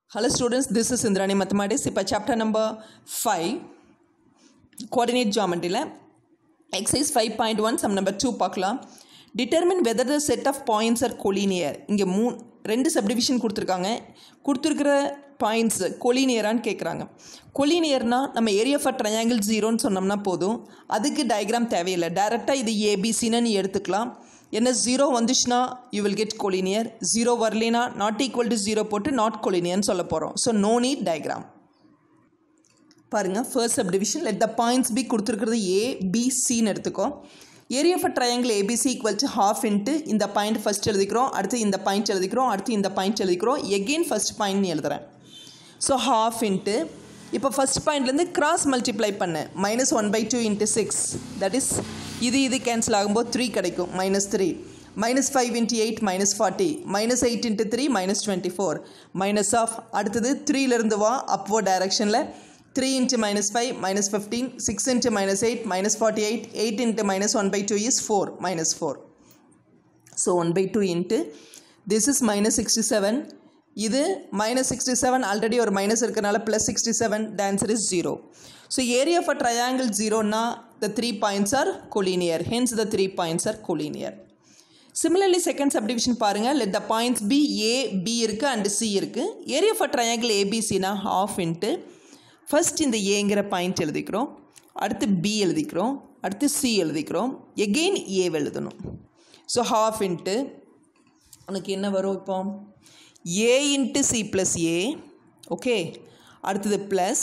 Hello students, this is Indrani Mathematics. இப்போ chapter number 5 coordinate geometryல exercise 5.1 sum number 2 பார்க்கலாம் determine whether the set of points are collinear இங்கே மூ ரெண்டு subdivision கொடுத்துருக்காங்க கொடுத்துருக்கிற பாயிண்ட்ஸ் கொலினியரான்னு கேட்குறாங்க கொலினியர்னா நம்ம ஏரியா ஃபார் ட்ரையாங்கிள் ஜீரோன்னு சொன்னோம்னா போதும் அதுக்கு டயக்ராம் தேவையில்லை டேரெக்டாக இது ஏபிசின்னு நீ எடுத்துக்கலாம் என்ன ஜீரோ வந்துச்சுன்னா you will get collinear zero வரலினா நாட் ஈக்குவல் டு ஜீரோ போட்டு நாட் கொலினியர்னு சொல்ல போகிறோம் ஸோ நோ நீட் டயக்ராம் பாருங்கள் first subdivision let the points be கொடுத்துருக்கிறது ஏ பி சின்னு எடுத்துக்கோ area for triangle ABC equal to half into இந்த பாயிண்ட் ஃபஸ்ட் எழுதிக்கிறோம் அடுத்து இந்த பாயிண்ட் எழுதிக்கிறோம் அடுத்து இந்த பாயிண்ட் எழுதிக்கிறோம் எகெயின் ஃபஸ்ட் பாயிண்ட் எழுதுறேன் ஸோ ஹாஃப் இன்ட்டு இப்போ ஃபஸ்ட் பாயிண்ட்லேருந்து கிராஸ் மல்டிப்ளை பண்ணேன் minus one by two into six that is இது இது கேன்சல் ஆகும்போது த்ரீ கிடைக்கும் minus three minus five into eight minus forty minus eight into three minus twenty four minus of அடுத்தது த்ரீலேருந்து வா அப்வோ டைரக்ஷனில் three into minus five minus fifteen six into minus eight minus forty eight eight into minus one by two is four minus four so one by two into this is minus sixty seven இது minus sixty seven already ஒரு minus இருக்கிறனால plus sixty seven the answer is zero so area for triangle ஜீரோனா the three points are collinear hence the three points are collinear similarly second subdivision பாருங்கள் let the points be A B இருக்குது and C இருக்குது area for triangle ஏபிசினா half into first இந்த ஏங்கிற point எழுதிக்கிறோம் அடுத்து B எழுதிக்கிறோம் அடுத்து சி எழுதிக்கிறோம் எகெயின் ஏ எழுதணும் ஸோ ஹாஃப் இன்ட்டு உனக்கு என்ன வரும் இப்போ A into C plus A okay அடுத்தது plus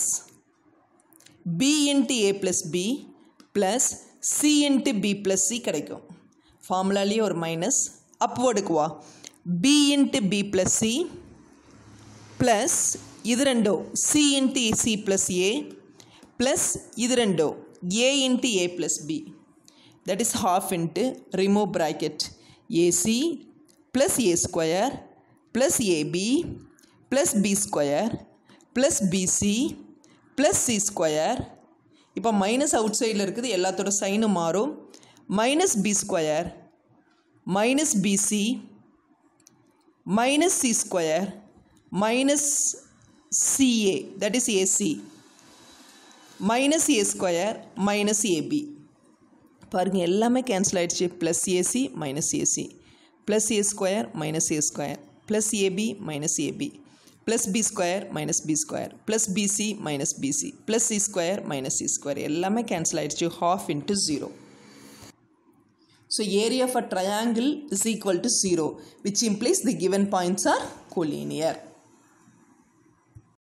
B into A plus B plus C into B plus C கிடைக்கும் ஃபார்முலாலேயே ஒரு மைனஸ் அப்வேர்டுக்கு வா B into B plus C plus இது ரெண்டோ C into C plus A plus இது ரெண்டோ A into A plus B that is half into remove bracket AC plus A square plus AB plus B square plus BC plus C square இப்போ minus அவுட் சைடில் இருக்குது எல்லாத்தோட சைனும் மாறும் minus B square minus BC minus C square minus CA that is AC minus A square minus AB பாருங்கள் எல்லாமே cancel ஆகிடுச்சு plus AC minus AC plus A square minus A square plus AB minus AB plus B square minus B square plus BC minus BC plus C square minus C square எல்லாமே cancel ஆகிடுச்சு half into zero so area for triangle is equal to zero which implies the given points are collinear